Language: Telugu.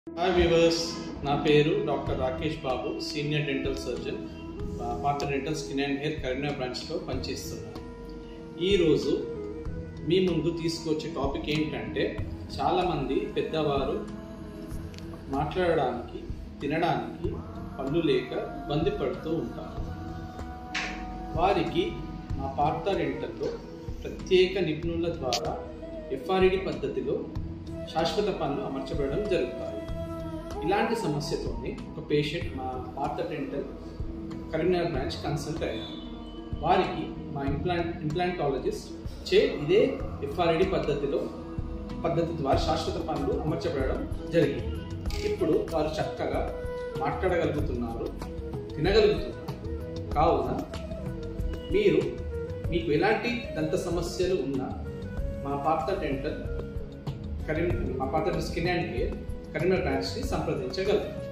హాయ్ వ్యూవర్స్ నా పేరు doctor Rakesh Babu senior dental surgeon Partha dental skin and hair Karimnagar బ్రాంచ్లో పనిచేస్తున్నాను ఈరోజు మీ ముందు తీసుకొచ్చే టాపిక్ ఏంటంటే చాలామంది పెద్దవారు మాట్లాడడానికి తినడానికి పళ్ళు లేక ఇబ్బంది పడుతూ ఉంటారు వారికి మా పార్త డెంటల్లో ప్రత్యేక నిపుణుల ద్వారా ఎఫ్ఆర్ఈడి పద్ధతిలో శాశ్వత పనులు అమర్చబడడం జరుగుతాయి ఇలాంటి సమస్యతోనే ఒక పేషెంట్ మా Partha dental Karimnagar branch consult అయ్యారు వారికి మా ఇంప్లాంట్ ఇంప్లాంటాలజిస్ట్ చే ఇదే ఎఫ్ఆర్ఐడి పద్ధతిలో పద్ధతి ద్వారా శాశ్వత పనులు అమర్చబడడం జరిగింది ఇప్పుడు వారు చక్కగా మాట్లాడగలుగుతున్నారు తినగలుగుతున్నారు కావున మీరు మీకు ఎలాంటి దంత సమస్యలు ఉన్నా మా పాత డెంటల్ కరీం మా Partha skin and hair Karimnagar బ్రాంచ్ని సంప్రదించగలరు